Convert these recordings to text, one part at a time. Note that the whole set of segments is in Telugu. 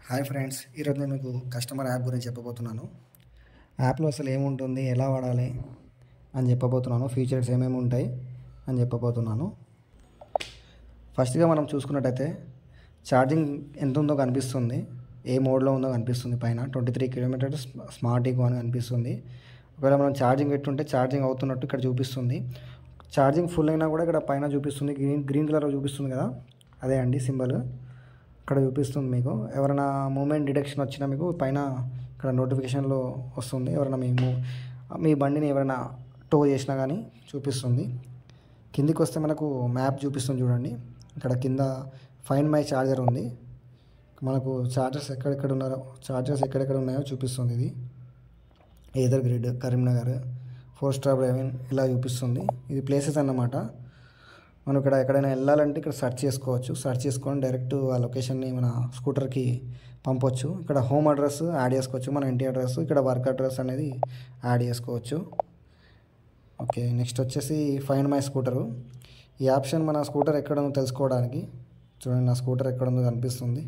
హాయ్ ఫ్రెండ్స్ ఈరోజు నేను మీకు కస్టమర్ యాప్ గురించి చెప్పబోతున్నాను యాప్లో అసలు ఏముంటుంది ఎలా వాడాలి అని చెప్పబోతున్నాను ఫీచర్స్ ఏమేమి ఉంటాయి అని చెప్పబోతున్నాను ఫస్ట్గా మనం చూసుకున్నట్టయితే ఛార్జింగ్ ఎంత ఉందో కనిపిస్తుంది ఏ మోడ్లో ఉందో కనిపిస్తుంది పైన twenty three kilometres smart eco అని కనిపిస్తుంది ఒకవేళ మనం ఛార్జింగ్ పెట్టుంటే ఛార్జింగ్ అవుతున్నట్టు ఇక్కడ చూపిస్తుంది ఛార్జింగ్ ఫుల్ అయినా కూడా ఇక్కడ పైన చూపిస్తుంది గ్రీన్ గ్రీన్ కలర్ చూపిస్తుంది కదా అదే అండి సింబల్ ఇక్కడ చూపిస్తుంది మీకు ఎవరైనా మూమెంట్ డిటెక్షన్ వచ్చినా మీకు పైన ఇక్కడ నోటిఫికేషన్లో వస్తుంది ఎవరైనా మీ మూ- మీ బండిని ఎవరైనా టో చేసినా కానీ చూపిస్తుంది కిందికి వస్తే మనకు మ్యాప్ చూపిస్తుంది చూడండి ఇక్కడ కింద ఫైన్ మై ఛార్జర్ ఉంది మనకు ఛార్జర్స్ ఎక్కడెక్కడ ఉన్నారో ఛార్జర్స్ ఎక్కడెక్కడ ఉన్నాయో చూపిస్తుంది ఇది Ather grid Karimnagar four star driving ఇలా చూపిస్తుంది ఇది ప్లేసెస్ అన్నమాట మనం ఇక్కడ ఎక్కడైనా వెళ్ళాలంటే ఇక్కడ సెర్చ్ చేసుకోవచ్చు సెర్చ్ చేసుకొని డైరెక్ట్ ఆ లొకేషన్ని మన స్కూటర్కి పంపొచ్చు ఇక్కడ హోమ్ అడ్రస్ యాడ్ చేసుకోవచ్చు మన ఇంటి అడ్రస్ ఇక్కడ వర్క్ అడ్రస్ అనేది యాడ్ చేసుకోవచ్చు ఓకే నెక్స్ట్ వచ్చేసి ఫైండ్ మై స్కూటరు ఈ ఆప్షన్ మన స్కూటర్ ఎక్కడ ఉందో తెలుసుకోవడానికి చూడండి నా స్కూటర్ ఎక్కడ ఉందో కనిపిస్తుంది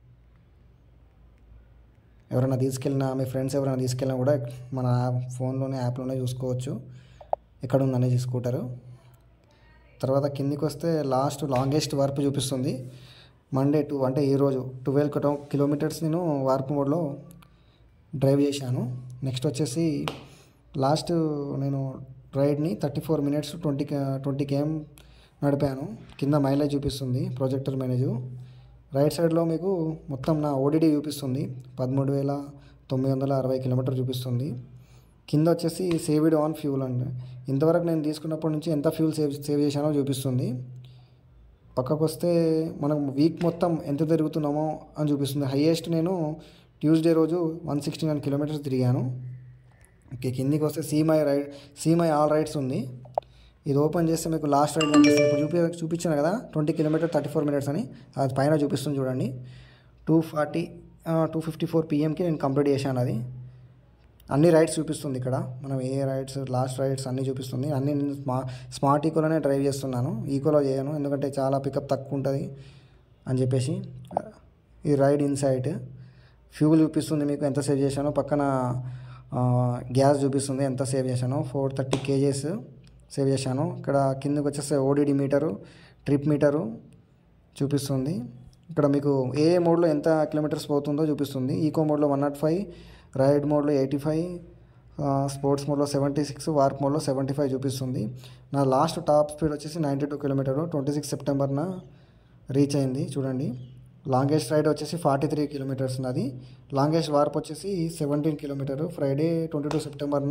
ఎవరైనా తీసుకెళ్ళినా మీ ఫ్రెండ్స్ ఎవరైనా తీసుకెళ్ళినా కూడా మన ఫోన్లోనే యాప్లోనే చూసుకోవచ్చు ఎక్కడ ఉందనేది స్కూటరు తర్వాత కిందికి వస్తే లాస్ట్ లాంగెస్ట్ వార్ప్ చూపిస్తుంది మండే టూ అంటే ఈరోజు ట్వెల్వ్ కిలోమీటర్స్ నేను వార్ప్ మోడ్లో డ్రైవ్ చేశాను నెక్స్ట్ వచ్చేసి లాస్ట్ నేను రైడ్ని thirty four minutes twenty twenty KM నడిపాను కింద మైలేజ్ చూపిస్తుంది ప్రొజెక్టర్ మైలేజ్ రైట్ సైడ్లో మీకు మొత్తం నా ఓడిడి చూపిస్తుంది పదమూడు వేల తొమ్మిది వందల అరవై కిలోమీటర్ చూపిస్తుంది కింద వచ్చేసి సేవ్డ్ ఆన్ ఫ్యూల్ అండి ఇంతవరకు నేను తీసుకున్నప్పటి నుంచి ఎంత ఫ్యూల్ సేవ్ సేవ్ చేశానో చూపిస్తుంది పక్కకు వస్తే మనం వీక్ మొత్తం ఎంత తిరుగుతున్నామో అని చూపిస్తుంది హైయెస్ట్ నేను ట్యూస్డే రోజు వన్ సిక్స్టీ నైన్ కిలోమీటర్స్ తిరిగాను ఓకే కిందికి వస్తే see my ride see my all rides ఉంది ఇది ఓపెన్ చేస్తే మీకు లాస్ట్ రైడ్ కనిపిస్తుంది ఇప్పుడు చూపి చూపించాను కదా twenty kilometre thirty four minutes అని అది పైన చూపిస్తుంది చూడండి two forty two fifty four పిఎంకి నేను కంప్లీట్ చేశాను అది అన్ని రైడ్స్ చూపిస్తుంది ఇక్కడ మనం ఏ రైడ్స్ లాస్ట్ రైడ్స్ అన్నీ చూపిస్తుంది అన్ని నేను స్మా స్మార్ట్ ఈకోలోనే డ్రైవ్ చేస్తున్నాను ఈకోలో చేయను ఎందుకంటే చాలా పికప్ తక్కువ ఉంటుంది అని చెప్పేసి ఈ రైడ్ ఇన్సైట్ ఫ్యూల్ చూపిస్తుంది మీకు ఎంత సేవ్ చేశానో పక్కన ఆ, గ్యాస్ చూపిస్తుంది ఎంత సేవ్ చేశానో ఫోర్ థర్టీ కేజీస్ సేవ్ చేశాను ఇక్కడ కిందకి వచ్చేస్తే ఓడిడి మీటరు ట్రిప్ మీటరు చూపిస్తుంది ఇక్కడ మీకు ఏ ఏ మోడ్లో ఎంత కిలోమీటర్స్ పోతుందో చూపిస్తుంది ఈకో మోడ్లో వన్ నాట్ ఫైవ్ రైడ్ మోడ్లో ఎయిటీ ఫైవ్ స్పోర్ట్స్ మోడ్లో సెవెంటీ సిక్స్ వార్ప్ మోడ్లో సెవెంటీ ఫైవ్ చూపిస్తుంది నా లాస్ట్ టాప్ స్పీడ్ వచ్చేసి ninety two kilometre twenty six సెప్టెంబర్న రీచ్ అయింది చూడండి లాంగెస్ట్ రైడ్ వచ్చేసి ఫార్టీ త్రీ కిలోమీటర్స్ నాది లాంగెస్ట్ వార్ప్ వచ్చేసి seventeen kilometre Friday twenty two సెప్టెంబర్న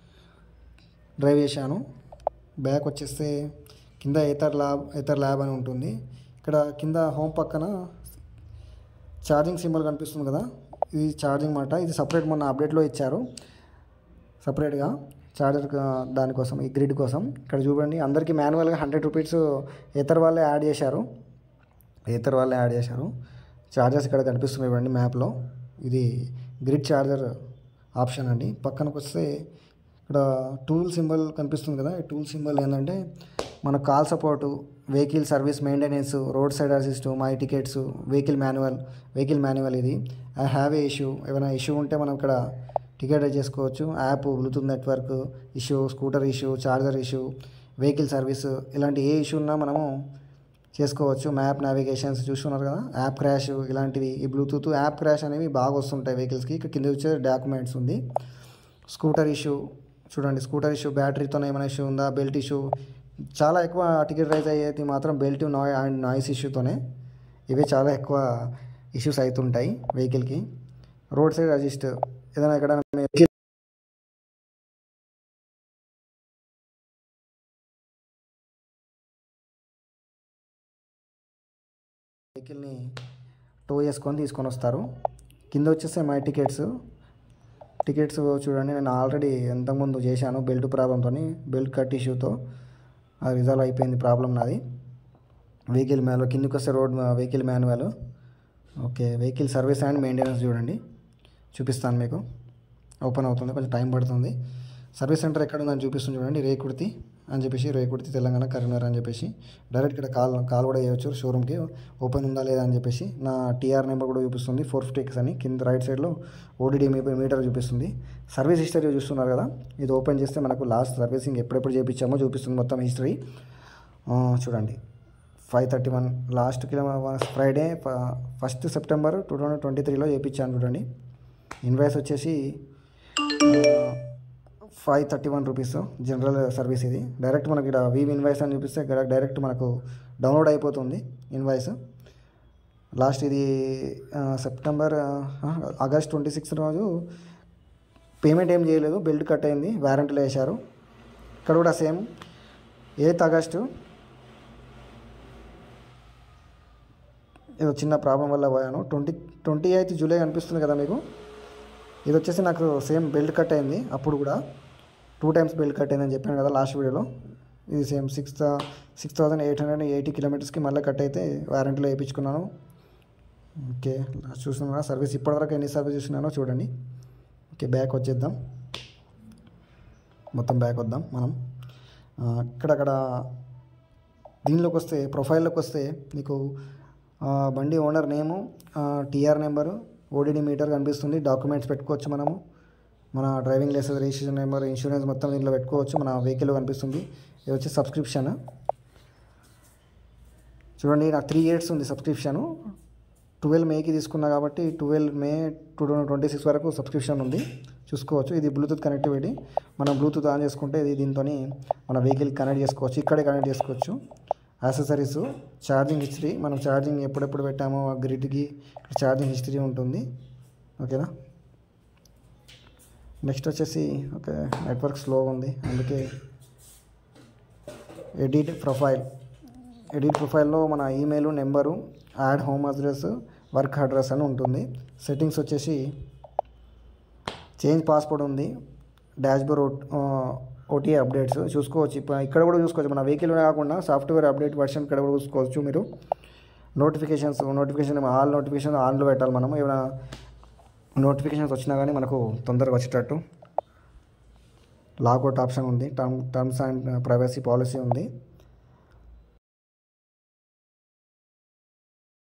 డ్రైవ్ చేశాను బ్యాక్ వచ్చేస్తే కింద ఏతర్ ల్యాబ్ ఏతర్ ల్యాబ్ అని ఉంటుంది ఇక్కడ కింద హోమ్ పక్కన ఛార్జింగ్ సింబల్ కనిపిస్తుంది కదా ఇది ఛార్జింగ్ మాట ఇది సపరేట్ మొన్న అప్డేట్లో ఇచ్చారు సపరేట్గా ఛార్జర్ దానికోసం ఈ గ్రిడ్ కోసం ఇక్కడ చూడండి అందరికీ మాన్యువల్గా హండ్రెడ్ రూపీస్ ఏతర్ వాళ్ళే యాడ్ చేశారు ఏతర్ వాళ్ళే యాడ్ చేశారు ఛార్జర్స్ ఇక్కడ కనిపిస్తున్నాయి ఇవ్వండి మ్యాప్లో ఇది గ్రిడ్ ఛార్జర్ ఆప్షన్ అండి పక్కనకు వస్తే ఇక్కడ టూల్ సింబల్ కనిపిస్తుంది కదా ఈ టూల్ సింబల్ ఏంటంటే మన call support vehicle service maintenance road side assist my tickets vehicle manual vehicle manual ఇది ఐ హ్యావ్ ఏ ఇష్యూ ఏమైనా ఇష్యూ ఉంటే మనం ఇక్కడ టికెట్ చేసుకోవచ్చు app Bluetooth network issue scooter issue charger issue vehicle service ఇలాంటి ఏ ఇష్యూ ఉన్నా మనము చేసుకోవచ్చు మ్యాప్ నావిగేషన్స్ చూస్తున్నారు కదా యాప్ క్రాష్ ఇలాంటివి ఈ బ్లూటూత్ యాప్ క్రాష్ అనేవి బాగా వస్తుంటాయి వెహికల్స్కి ఇక్కడ కింద వచ్చే డాక్యుమెంట్స్ ఉంది స్కూటర్ ఇష్యూ చూడండి స్కూటర్ ఇష్యూ బ్యాటరీతో ఏమైనా ఇష్యూ ఉందా బెల్ట్ ఇష్యూ చాలా ఎక్కువ టికెట్ రైజ్ అయ్యేది మాత్రం బెల్ట్ నాయ్ అండ్ నాయిస్ ఇష్యూతోనే ఇవే చాలా ఎక్కువ ఇష్యూస్ అవుతుంటాయి వెహికల్కి రోడ్ సైడ్ అసిస్ట్ ఏదైనా ఎక్కడైనా వెహికల్ వెహికల్ని టో చేసుకొని తీసుకొని వస్తారు కింద వచ్చేస్తే మై టికెట్స్ టికెట్స్ చూడండి నేను ఆల్రెడీ ఇంతకుముందు చేశాను బెల్ట్ ప్రాబ్లంతో బెల్ట్ కట్ ఇష్యూతో అది రిజాల్వ్ అయిపోయింది ప్రాబ్లం నాది వెహికల్ మాన్యువల్ కిందకి వస్తే road vehicle manual okay vehicle service and maintenance చూడండి చూపిస్తాను మీకు ఓపెన్ అవుతుంది కొంచెం టైం పడుతుంది సర్వీస్ సెంటర్ ఎక్కడ ఉందని చూపిస్తుంది చూడండి రేకుర్తి అని చెప్పేసి రేకుర్తి తెలంగాణ కరీంనగర్ అని చెప్పేసి డైరెక్ట్ ఇక్కడ కాల్ కాల్ కూడా చేయవచ్చు షోరూమ్కి ఓపెన్ ఉందా లేదా అని చెప్పేసి నా టీఆర్ నెంబర్ కూడా చూపిస్తుంది ఫోర్ ఫిఫ్టీ ఎక్స్ అని కింద రైట్ సైడ్లో ఓడిడి మీటర్ చూపిస్తుంది సర్వీస్ హిస్టరీ చూస్తున్నారు కదా ఇది ఓపెన్ చేస్తే మనకు లాస్ట్ సర్వీసింగ్ ఎప్పుడెప్పుడు చేయించామో చూపిస్తుంది మొత్తం హిస్టరీ చూడండి five thirty one last kilo Friday first September two thousand twenty త్రీలో చేయించాను చూడండి ఇన్వాయిస్ వచ్చేసి five thirty one rupees general service ఇది డైరెక్ట్ మనకి ఇక్కడ వీవ్ ఇన్వాయిస్ అని చూపిస్తే ఇక్కడ డైరెక్ట్ మనకు డౌన్లోడ్ అయిపోతుంది ఇన్వాయిస్ లాస్ట్ ఇది ఆ, సెప్టెంబర్ ఆ, ఆగస్ట్ ట్వంటీ సిక్స్త్ రోజు పేమెంట్ ఏం చేయలేదు బిల్డ్ కట్ అయింది వారంటీలో వేశారు ఇక్కడ కూడా సేమ్ ఎయిత్ ఆగస్టు ఏదో చిన్న ప్రాబ్లం వల్ల పోయాను ట్వంటీ ట్వంటీ ఎయిత్ జూలై అనిపిస్తుంది కదా మీకు ఇది వచ్చేసి నాకు సేమ్ బెల్ట్ కట్ అయింది అప్పుడు కూడా టూ టైమ్స్ బెల్ట్ కట్ అయిందని చెప్పాను కదా లాస్ట్ వీడియోలో ఇది same six six thousand eight hundred eighty కిలోమీటర్స్కి మళ్ళీ కట్ అయితే వారంటీలో వేయించుకున్నాను ఓకే లాస్ట్ చూస్తున్నాను సర్వీస్ ఇప్పటివరకు ఎన్ని సర్వీస్ చూసినానో చూడండి ఓకే బ్యాక్ వచ్చేద్దాం మొత్తం బ్యాక్ వద్దాం మనం ఆ, ఇక్కడక్కడ దీనిలోకి వస్తే ప్రొఫైల్లోకి వస్తే నీకు ఆ, బండి owner name TR number odo meter కనిపిస్తుంది డాక్యుమెంట్స్ పెట్టుకోవచ్చు మనము మన driving licence registration number insurance మొత్తం దీంట్లో పెట్టుకోవచ్చు మన వెహికల్ కనిపిస్తుంది ఇది వచ్చి సబ్స్క్రిప్షన్ చూడండి నాకు త్రీ ఇయర్స్ ఉంది సబ్స్క్రిప్షను ట్వెల్వ్ మేకి తీసుకున్నా కాబట్టి twelve May two thousand twenty six వరకు సబ్స్క్రిప్షన్ ఉంది చూసుకోవచ్చు ఇది బ్లూటూత్ కనెక్టివిటీ మనం బ్లూటూత్ ఆన్ చేసుకుంటే ఇది దీంతో మన వెహికల్ కనెక్ట్ చేసుకోవచ్చు ఇక్కడే కనెక్ట్ చేసుకోవచ్చు యాక్సెసరీస్ ఛార్జింగ్ హిస్టరీ మనం ఛార్జింగ్ ఎప్పుడెప్పుడు పెట్టామో ఆ గ్రిడ్కి ఛార్జింగ్ హిస్టరీ ఉంటుంది ఓకేనా నెక్స్ట్ వచ్చేసి ఓకే నెట్వర్క్ స్లోగా ఉంది అందుకే ఎడిట్ ప్రొఫైల్ ఎడిట్ ప్రొఫైల్లో మన email number add home address work address అని ఉంటుంది సెట్టింగ్స్ వచ్చేసి చేంజ్ పాస్పోర్ట్ ఉంది డాష్బోర్డ్ ఓటీ అప్డేట్స్ చూసుకోవచ్చు ఇప్పుడు ఇక్కడ కూడా చూసుకోవచ్చు మన వెహికల్ కాకుండా సాఫ్ట్వేర్ అప్డేట్ వర్షన్ ఇక్కడ కూడా చూసుకోవచ్చు మీరు నోటిఫికేషన్స్ నోటిఫికేషన్ ఆల్ నోటిఫికేషన్ ఆన్లో పెట్టాలి మనం ఏమైనా నోటిఫికేషన్స్ వచ్చినా కానీ మనకు తొందరగా వచ్చేటట్టు లాగౌట్ ఆప్షన్ ఉంది term terms and privacy policy ఉంది